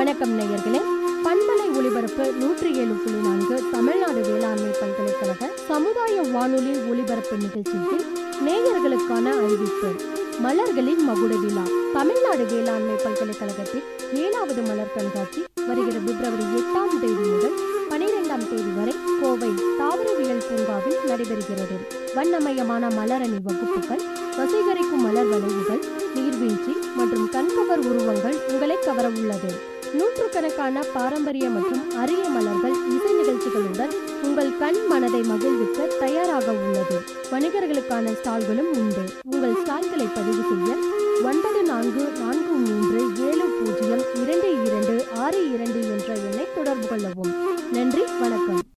வணக்கம் நேயர்களே பண்பலை ஒலிபரப்பு நூற்றி ஏழு புள்ளி நான்கு தமிழ்நாடு வேளாண்மை பல்கலைக்கழக சமுதாய வானொலி ஒலிபரப்பு நிகழ்ச்சியில் நேயர்களுக்கான அறிவிப்பு மலர்களின் மகுட விழா தமிழ்நாடு வேளாண்மை பல்கலைக்கழகத்தில் ஏழாவது மலர் கண்காட்சி வருகிற பிப்ரவரி எட்டாம் தேதி முதல் பனிரெண்டாம் தேதி வரை கோவை தாவரவியல் பூங்காவில் நடைபெறுகிறது வண்ணமயமான மலரணி வகுப்புகள் வசீகரிக்கும் மலர் வளைவுகள் நீர்வீழ்ச்சி மற்றும் கண்கவர் உருவங்கள் உங்களை கவர உள்ளது நூற்றுக்கணக்கான பாரம்பரிய மற்றும் அரிய மலர்கள் இசை நிகழ்ச்சிகளுடன் உங்கள் கண் மனதை மகிழ்விக்க தயாராக உள்ளது வணிகர்களுக்கான ஸ்டால்களும் உண்டு உங்கள் ஸ்டால்களை பதிவு செய்ய ஒன்பது நான்கு நான்கு மூன்று ஏழு பூஜ்ஜியம் இரண்டு இரண்டு ஆறு இரண்டு என்ற எண்ணை தொடர்பு கொள்ளவும் நன்றி வணக்கம்